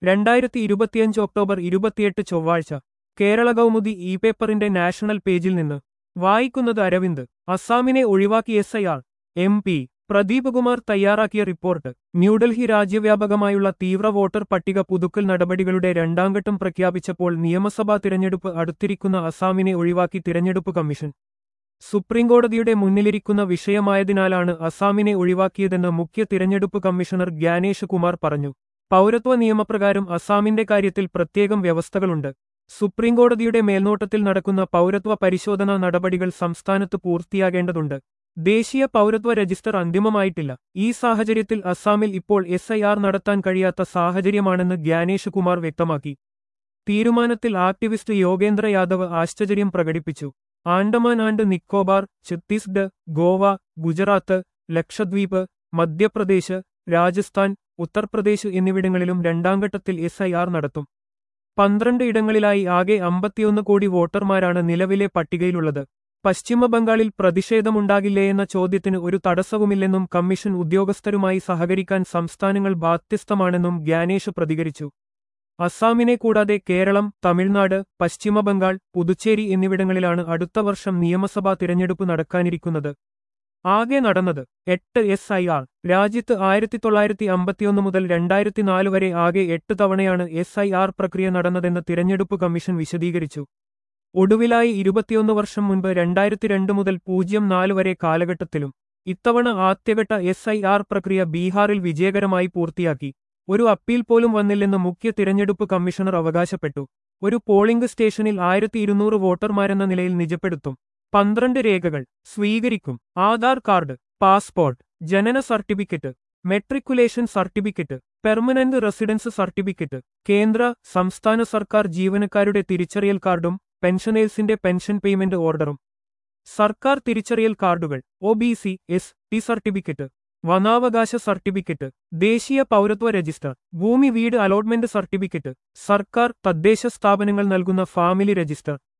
രണ്ടായിരത്തി ഇരുപത്തിയഞ്ച് ഒക്ടോബർ ഇരുപത്തിയെട്ട് ചൊവ്വാഴ്ച കേരള കൗമുദി ഇ പേപ്പറിന്റെ നാഷണൽ പേജിൽ നിന്ന് വായിക്കുന്നത് അരവിന്ദ് അസാമിനെ ഒഴിവാക്കി S I R M P Pradeep Kumar തയ്യാറാക്കിയ റിപ്പോർട്ട് ന്യൂഡൽഹി രാജ്യവ്യാപകമായുള്ള തീവ്ര വോട്ടർ പട്ടിക പുതുക്കൽ നടപടികളുടെ രണ്ടാംഘട്ടം പ്രഖ്യാപിച്ചപ്പോൾ നിയമസഭാ തിരഞ്ഞെടുപ്പ് അടുത്തിരിക്കുന്ന അസാമിനെ ഒഴിവാക്കി തിരഞ്ഞെടുപ്പ് കമ്മീഷൻ സുപ്രീംകോടതിയുടെ മുന്നിലിരിക്കുന്ന വിഷയമായതിനാലാണ് അസാമിനെ ഒഴിവാക്കിയതെന്ന് മുഖ്യ തിരഞ്ഞെടുപ്പ് കമ്മീഷണർ ഗ്യാനേഷ് കുമാർ പറഞ്ഞു പൗരത്വ നിയമപ്രകാരം അസാമിന്റെ കാര്യത്തിൽ പ്രത്യേകം വ്യവസ്ഥകളുണ്ട് സുപ്രീംകോടതിയുടെ മേൽനോട്ടത്തിൽ നടക്കുന്ന പൗരത്വ പരിശോധനാ നടപടികൾ സംസ്ഥാനത്ത് പൂർത്തിയാകേണ്ടതുണ്ട് ദേശീയ പൗരത്വ രജിസ്റ്റർ അന്തിമമായിട്ടില്ല ഈ സാഹചര്യത്തിൽ അസാമിൽ ഇപ്പോൾ എസ് ഐ ആർ നടത്താൻ കഴിയാത്ത സാഹചര്യമാണെന്ന് ഗ്യാനേഷ് കുമാർ വ്യക്തമാക്കി തീരുമാനത്തിൽ ആക്ടിവിസ്റ്റ് യോഗേന്ദ്ര യാദവ് ആശ്ചര്യം പ്രകടിപ്പിച്ചു ആൻഡമാൻ ആൻഡ് നിക്കോബാർ ഛത്തീസ്ഗഡ് ഗോവ ഗുജറാത്ത് ലക്ഷദ്വീപ് മധ്യപ്രദേശ് രാജസ്ഥാൻ ഉത്തർപ്രദേശ് എന്നിവിടങ്ങളിലും രണ്ടാംഘട്ടത്തിൽ എസ് ഐ ആർ നടത്തും പന്ത്രണ്ട് ഇടങ്ങളിലായി ആകെ അമ്പത്തിയൊന്ന് കോടി വോട്ടർമാരാണ് നിലവിലെ പട്ടികയിലുള്ളത് പശ്ചിമബംഗാളിൽ പ്രതിഷേധമുണ്ടാകില്ലേയെന്ന ചോദ്യത്തിന് ഒരു തടസ്സവുമില്ലെന്നും കമ്മീഷൻ ഉദ്യോഗസ്ഥരുമായി സഹകരിക്കാൻ സംസ്ഥാനങ്ങൾ ബാധ്യസ്ഥമാണെന്നും ഗ്യാനേഷ് പ്രതികരിച്ചു അസാമിനെ കൂടാതെ കേരളം തമിഴ്നാട് പശ്ചിമബംഗാൾ പുതുച്ചേരി എന്നിവിടങ്ങളിലാണ് അടുത്ത വർഷം നിയമസഭാ തിരഞ്ഞെടുപ്പ് നടക്കാനിരിക്കുന്നത് ആകെ നടന്നത് എട്ട് എസ് ഐ ആർ രാജ്യത്ത് ആയിരത്തി തൊള്ളായിരത്തി അമ്പത്തിയൊന്ന് മുതൽ രണ്ടായിരത്തി നാല് വരെ ആകെ എട്ട് തവണയാണ് എസ് ഐ ആർ പ്രക്രിയ നടന്നതെന്ന് തിരഞ്ഞെടുപ്പ് കമ്മീഷൻ വിശദീകരിച്ചു ഒടുവിലായി ഇരുപത്തിയൊന്ന് വർഷം മുൻപ് രണ്ടായിരത്തി രണ്ട് മുതൽ പൂജ്യം നാല് വരെ കാലഘട്ടത്തിലും ഇത്തവണ ആദ്യഘട്ട എസ് ഐ ആർ പ്രക്രിയ ബീഹാറിൽ വിജയകരമായി പൂർത്തിയാക്കി ഒരു അപ്പീൽ പോലും വന്നില്ലെന്ന് മുഖ്യ തിരഞ്ഞെടുപ്പ് കമ്മീഷണർ അവകാശപ്പെട്ടു ഒരു പോളിംഗ് സ്റ്റേഷനിൽ ആയിരത്തി ഇരുന്നൂറ് വോട്ടർമാരെന്ന നിലയിൽ നിജപ്പെടുത്തും പന്ത്രണ്ട് രേഖകൾ സ്വീകരിക്കും ആധാർ കാർഡ് പാസ്പോർട്ട് ജനന certificate matriculation certificate permanent residence certificate കേന്ദ്ര സംസ്ഥാന സർക്കാർ ജീവനക്കാരുടെ തിരിച്ചറിയൽ കാർഡും പെൻഷനേഴ്സിന്റെ പെൻഷൻ പേയ്മെന്റ് ഓർഡറും സർക്കാർ തിരിച്ചറിയൽ കാർഡുകൾ O B C S T certificate വനാവകാശ സർട്ടിഫിക്കറ്റ് ദേശീയ പൗരത്വ രജിസ്റ്റർ ഭൂമി വീട് അലോട്ട്മെന്റ് സർട്ടിഫിക്കറ്റ് സർക്കാർ തദ്ദേശ സ്ഥാപനങ്ങൾ നൽകുന്ന ഫാമിലി രജിസ്റ്റർ